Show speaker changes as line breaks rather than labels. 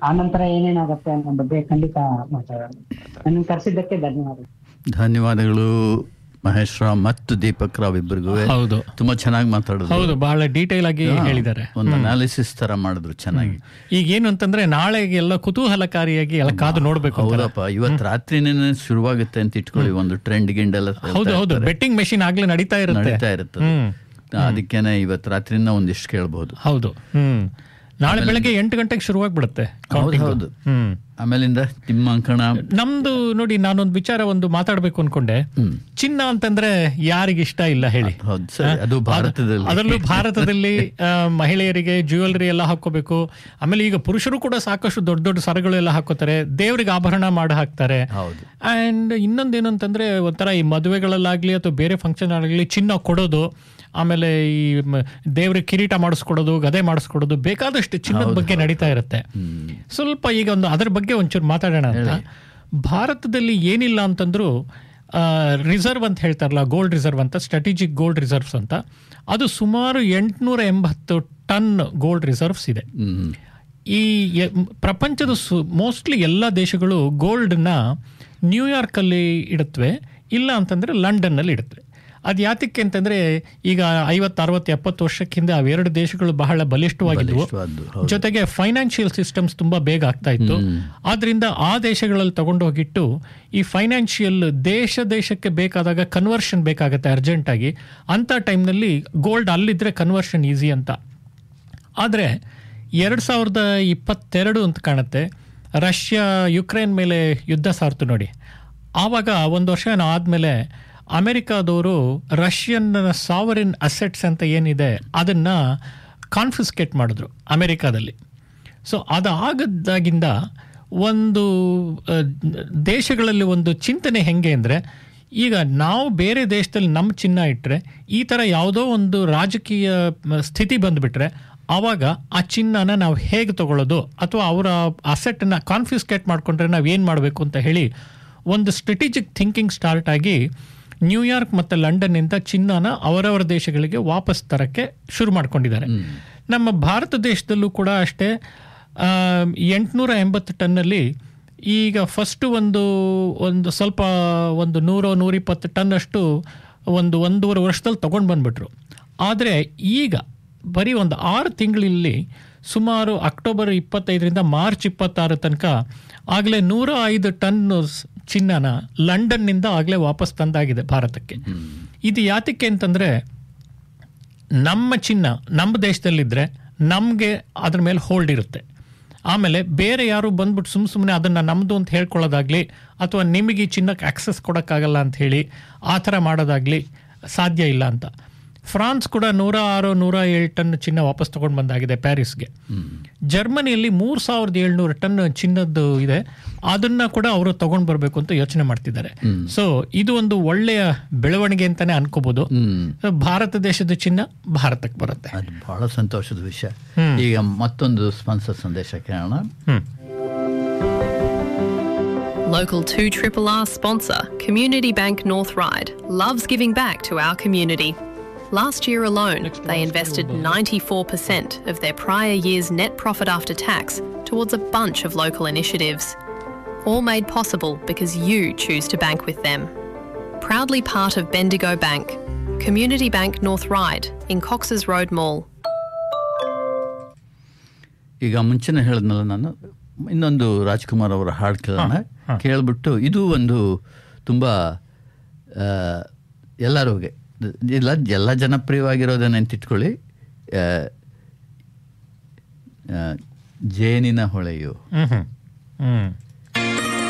ಆ ನಂತರ ಏನೇನಾಗತ್ತೆ ಅನ್ನೋ ಬಗ್ಗೆ ಖಂಡಿತ ಮಾತಾಡೋಣ ನನ್ನ ಕರೆಸಿದ್ದಕ್ಕೆ ಧನ್ಯವಾದ
ಧನ್ಯವಾದಗಳು ಮಹೇಶ್ ರಾವ್ ಮತ್ತು ದೀಪಕ್ ರಾವ್ ಇಬ್ಬರಿಗೂ
ಹೌದು
ತುಂಬಾ ಚೆನ್ನಾಗಿ ಮಾತಾಡಿದ್ರು
ಹೌದು ಬಹಳ ಡೀಟೇಲ್ ಆಗಿ ಹೇಳಿದ್ದಾರೆ
ಒಂದು ಅನಾಲಿಸಿಸ್ ತರ ಮಾಡಿದ್ರು ಚೆನ್ನಾಗಿ
ಈಗ ಏನು ಅಂತಂದ್ರೆ ನಾಳೆಗೆ ಎಲ್ಲ ಕುತೂಹಲಕಾರಿಯಾಗಿ ಎಲ್ಲ ಕಾದು ನೋಡ್ಬೇಕು ಅಂತ.
ಹೌದಪ್ಪ ಇವತ್ತು ರಾತ್ರಿನೇ ಶುರುವಾಗುತ್ತೆ ಅಂತ ಇಟ್ಕೊಳ್ಳಿ ಒಂದು ಟ್ರೆಂಡ್ ಗಿಂಡ್ ಎಲ್ಲ
ಹೌದು ಹೌದು ಬೆಟ್ಟಿಂಗ್ ಮೆಷಿನ್ ಆಗ್ಲೇ ನಡೀತಾ ಇರುತ್ತೆ
ನಡೀತಾ ಇರುತ್ತೆ
ಹ್ಮ್
ಅದಕ್ಕೇನೆ ಇವತ್ತು ರಾತ್ರಿಯಿಂದ ಒಂದಿಷ್ಟು ಕೇಳ್ಬಹುದು
ಹೌದು ಹ್ಮ್ ನಾಳೆ ಬೆಳಗ್ಗೆ ಎಂಟು ಗಂಟೆಗೆ ಶುರುವಾಗ್ಬಿಡುತ್ತೆ
ಹೌದು
counting.
ಹೌದು
ಹ್ಮ್
ಆಮೇಲಿಂದ ನಿಮ್ಮ ಅಂಕಣ
ನಮ್ದು ನೋಡಿ ನಾನೊಂದು ವಿಚಾರ ಒಂದು ಮಾತಾಡ್ಬೇಕು ಅನ್ಕೊಂಡೆ
ಹ್ಮ್.
ಚಿನ್ನ ಅಂತಂದ್ರೆ ಯಾರಿಗಿಷ್ಟ ಇಲ್ಲ ಹೇಳಿ
ಹೌದು ಸರಿ ಅದು ಭಾರತದಲ್ಲಿ
ಅದರಲ್ಲೂ ಭಾರತದಲ್ಲಿ ಆ, ಮಹಿಳೆಯರಿಗೆ ಜ್ಯುವೆಲ್ರಿ ಎಲ್ಲ ಹಾಕೋಬೇಕು ಆಮೇಲೆ ಈಗ ಪುರುಷರು ಕೂಡ ಸಾಕಷ್ಟು ದೊಡ್ಡ ದೊಡ್ಡ ಸರಗಳು ಎಲ್ಲ ಹಾಕೋತಾರೆ ದೇವರಿಗೆ ಆಭರಣ ಮಾಡಿ ಹಾಕ್ತಾರೆ
ಹೌದು
ಅಂಡ್ ಇನ್ನೊಂದೇನು ಅಂತಂದ್ರೆ ಒಂಥರ ಈ ಮದುವೆಗಳಲ್ಲಾಗ್ಲಿ ಅಥವಾ ಬೇರೆ ಫಂಕ್ಷನ್ ಆಗಲಿ ಚಿನ್ನ ಕೊಡೋದು ಆಮೇಲೆ ಈ ಮ- ದೇವ್ರಿಗೆ ಕಿರೀಟ ಮಾಡಿಸ್ಕೊಡೋದು ಗದೆ ಮಾಡಿಸ್ಕೊಡೋದು ಬೇಕಾದಷ್ಟು ಚಿನ್ನದ ಬಗ್ಗೆ ನಡೀತಾ ಇರುತ್ತೆ ಸ್ವಲ್ಪ ಈಗ ಒಂದು ಅದ್ರ ಬಗ್ಗೆ ಒಂಚೂರು ಮಾತಾಡೋಣ ಅಂತ ಭಾರತದಲ್ಲಿ ಏನಿಲ್ಲ ಅಂತಂದ್ರು ರಿಸರ್ವ್ ಅಂತ ಹೇಳ್ತಾರಲ್ಲ ಗೋಲ್ಡ್ ರಿಸರ್ವ್ ಅಂತ ಸ್ಟ್ರಾಟಜಿಕ್ ಗೋಲ್ಡ್ ರಿಸರ್ವ್ಸ್ ಅಂತ ಅದು ಸುಮಾರು ಎಂಟುನೂರ ಎಂಬತ್ತು ಟನ್ ಗೋಲ್ಡ್ ರಿಸರ್ವ್ಸ್ ಇದೆ
ಹ್ಮ್
ಈ ಎ- ಪ್ರಪಂಚದ ಸು ಮೋಸ್ಟ್ಲಿ ಎಲ್ಲ ದೇಶಗಳು ಗೋಲ್ಡ್ನ ನ್ಯೂಯಾರ್ಕಲ್ಲಿ ಇಡುತ್ತವೆ ಇಲ್ಲ ಅಂತಂದರೆ ಲಂಡನ್ನಲ್ಲಿ ಇಡುತ್ತವೆ ಅದು ಯಾತಕ್ಕೆ ಅಂತಂದರೆ ಈಗ ಐವತ್ತು ಅರವತ್ತು ಎಪ್ಪತ್ತು ವರ್ಷಕ್ಕೆ ಹಿಂದೆ ಅವೆರಡು ದೇಶಗಳು ಬಹಳ ಬಲಿಷ್ಠವಾಗಿದ್ವು
ಬಲಿಷ್ಠವಾದ್ದು, ಹೌದು.
ಜೊತೆಗೆ ಫೈನಾನ್ಷಿಯಲ್ ಸಿಸ್ಟಮ್ಸ್ ತುಂಬ ಬೇಗ ಆಗ್ತಾ ಇತ್ತು ಆದ್ರಿಂದ ಆ ದೇಶಗಳಲ್ಲಿ ತಗೊಂಡು ಹೋಗಿಟ್ಟು ಈ ಫೈನಾನ್ಷಿಯಲ್ ದೇಶ ದೇಶಕ್ಕೆ ಬೇಕಾದಾಗ ಕನ್ವರ್ಷನ್ ಬೇಕಾಗುತ್ತೆ ಅರ್ಜೆಂಟಾಗಿ ಅಂಥ ಟೈಮ್ನಲ್ಲಿ ಗೋಲ್ಡ್ ಅಲ್ಲಿದ್ರೆ ಕನ್ವರ್ಷನ್ ಈಸಿ ಅಂತ ಆದರೆ ಎರಡು ಸಾವಿರದ ಇಪ್ಪತ್ತೆರಡು ಅಂತ ಕಾಣುತ್ತೆ ರಷ್ಯಾ ಯುಕ್ರೇನ್ ಮೇಲೆ ಯುದ್ಧ ಸಾರ್ತು ನೋಡಿ ಆವಾಗ ಒಂದು ವರ್ಷ ಆದಮೇಲೆ ಅಮೆರಿಕಾದವರು ರಷ್ಯನ್ ಸಾವರಿನ್ ಅಸೆಟ್ಸ್ ಅಂತ ಏನಿದೆ ಅದನ್ನು ಕಾನ್ಫಿಸ್ಕೇಟ್ ಮಾಡಿದ್ರು ಅಮೆರಿಕಾದಲ್ಲಿ ಸೊ ಅದಾಗದಾಗಿಂದ ಒಂದು ಆ, ದೇಶಗಳಲ್ಲಿ ಒಂದು ಚಿಂತನೆ ಹೆಂಗೆ ಅಂದರೆ ಈಗ ನಾವು ಬೇರೆ ದೇಶದಲ್ಲಿ ನಮ್ಮ ಚಿನ್ನ ಇಟ್ಟರೆ ಈ ಥರ ಯಾವುದೋ ಒಂದು ರಾಜಕೀಯ ಮ, ಸ್ಥಿತಿ ಬಂದುಬಿಟ್ರೆ ಆವಾಗ ಆ ಚಿನ್ನನ ನಾವು ಹೇಗೆ ತಗೊಳ್ಳೋದು ಅಥವಾ ಅವರ ಅಸೆಟನ್ನು ಕಾನ್ಫಿಸ್ಕೇಟ್ ಮಾಡಿಕೊಂಡ್ರೆ ನಾವು ಏನು ಮಾಡಬೇಕು ಅಂತ ಹೇಳಿ ಒಂದು ಸ್ಟ್ರಾಟಜಿಕ್ ಥಿಂಕಿಂಗ್ ಸ್ಟಾರ್ಟ್ ಆಗಿ ನ್ಯೂಯಾರ್ಕ್ ಮತ್ತು ಲಂಡನ್ನಿಂದ ಚಿನ್ನನ ಅವರವರ ದೇಶಗಳಿಗೆ ವಾಪಸ್ ತರಕ್ಕೆ ಶುರು ಮಾಡ್ಕೊಂಡಿದ್ದಾರೆ ನಮ್ಮ ಭಾರತ ದೇಶದಲ್ಲೂ ಕೂಡ ಅಷ್ಟೇ ಎಂಟುನೂರ ಎಂಬತ್ತು ಟನ್ನಲ್ಲಿ ಈಗ ಫಸ್ಟು ಒಂದು ಒಂದು ಸ್ವಲ್ಪ ಒಂದು ನೂರು ನೂರಿಪ್ಪತ್ತು ಟನ್ನಷ್ಟು ಒಂದು ಒಂದೂವರೆ ವರ್ಷದಲ್ಲಿ ತೊಗೊಂಡು ಬಂದ್ಬಿಟ್ರು ಆದರೆ ಈಗ ಬರೀ ಒಂದು ಆರು ತಿಂಗಳಲ್ಲಿ ಸುಮಾರು ಅಕ್ಟೋಬರ್ ಇಪ್ಪತ್ತೈದರಿಂದ ಮಾರ್ಚ್ ಇಪ್ಪತ್ತಾರು ತನಕ ಆಗಲೇ ನೂರ ಐದು ಟನ್ ಚಿನ್ನನ ಲಂಡನ್ನಿಂದ ಆಗಲೇ ವಾಪಸ್ ತಂದಾಗಿದೆ ಭಾರತಕ್ಕೆ ಇದು ಯಾತಕ್ಕೆ ಅಂತಂದರೆ ನಮ್ಮ ಚಿನ್ನ ನಮ್ಮ ದೇಶದಲ್ಲಿದ್ದರೆ ನಮಗೆ ಅದ್ರ ಮೇಲೆ ಹೋಲ್ಡ್ ಇರುತ್ತೆ ಆಮೇಲೆ ಬೇರೆ ಯಾರು ಬಂದ್ಬಿಟ್ಟು ಸುಮ್ಮ ಸುಮ್ಮನೆ ಅದನ್ನು ನಮ್ಮದು ಅಂತ ಹೇಳ್ಕೊಳ್ಳೋದಾಗ್ಲಿ ಅಥವಾ ನಿಮಗೆ ಈ ಚಿನ್ನಕ್ಕೆ ಆಕ್ಸೆಸ್ ಕೊಡೋಕ್ಕಾಗಲ್ಲ ಅಂತ ಹೇಳಿ ಆ ಥರ ಮಾಡೋದಾಗ್ಲಿ ಸಾಧ್ಯ ಇಲ್ಲ ಅಂತ ಫ್ರಾನ್ಸ್ ಕೂಡ ನೂರ ಆರು ನೂರ ಏಳು ಟನ್ ಚಿನ್ನ ವಾಪಸ್ ತೊಗೊಂಡು ಬಂದಾಗಿದೆ ಪ್ಯಾರಿಸ್ಗೆ ಜರ್ಮನಿಯಲ್ಲಿ ಮೂರು ಸಾವಿರದ ಏಳ್ನೂರು ಟನ್ ಚಿನ್ನದ್ದು ಇದೆ ಅದನ್ನ ಕೂಡ ಅವರು ತಗೊಂಡು ಬರಬೇಕು ಅಂತ ಯೋಚನೆ ಮಾಡ್ತಿದ್ದಾರೆ ಸೊ ಇದು ಒಂದು ಒಳ್ಳೆಯ ಬೆಳವಣಿಗೆ ಅಂತಾನೆ ಅನ್ಕೋಬಹುದು
ಹ್ಮ್
ಭಾರತ ದೇಶದ ಚಿನ್ನ ಭಾರತಕ್ಕೆ ಬರುತ್ತೆ
ಅದು ಬಹಳ ಸಂತೋಷದ ವಿಷಯ ಈಗ ಮತ್ತೊಂದು ಸ್ಪಾನ್ಸರ್ ಸಂದೇಶ ಕೇಳೋಣ
ಹ್ಮ್
Local 2 Triple R sponsor, Community Bank North Ryde, loves giving back to our community. Last year alone, they invested 94% of their prior year's net profit after tax towards a bunch of local initiatives. All made possible because you choose to bank with them. Proudly part of Bendigo Bank, Community Bank North Ryde in Cox's Road Mall.
ಈಗ ಮುಂಚೆನೆ ಹೇಳಿದ್ನಲ್ಲ ನಾನು ಇನ್ನೊಂದು ರಾಜ್ಕುಮಾರ್ ಅವರ ಹಾಡು ಕೇಳೋಣ ಕೇಳ್ಬಿಟ್ಟು ಇದು ಒಂದು ತುಂಬ ಆ, ಎಲ್ಲರಿಗೂ ಇಲ್ಲ ಎಲ್ಲ ಜನಪ್ರಿಯವಾಗಿರೋದನ್ನ ನೆನ್ಪಿಟ್ಕೊಳ್ಳಿ ಆ, ಆ, ಜೇನಿನ ಹೊಳೆಯು
ಹ್ಮ್ ಹ್ಮ್ ಹ್ಮ್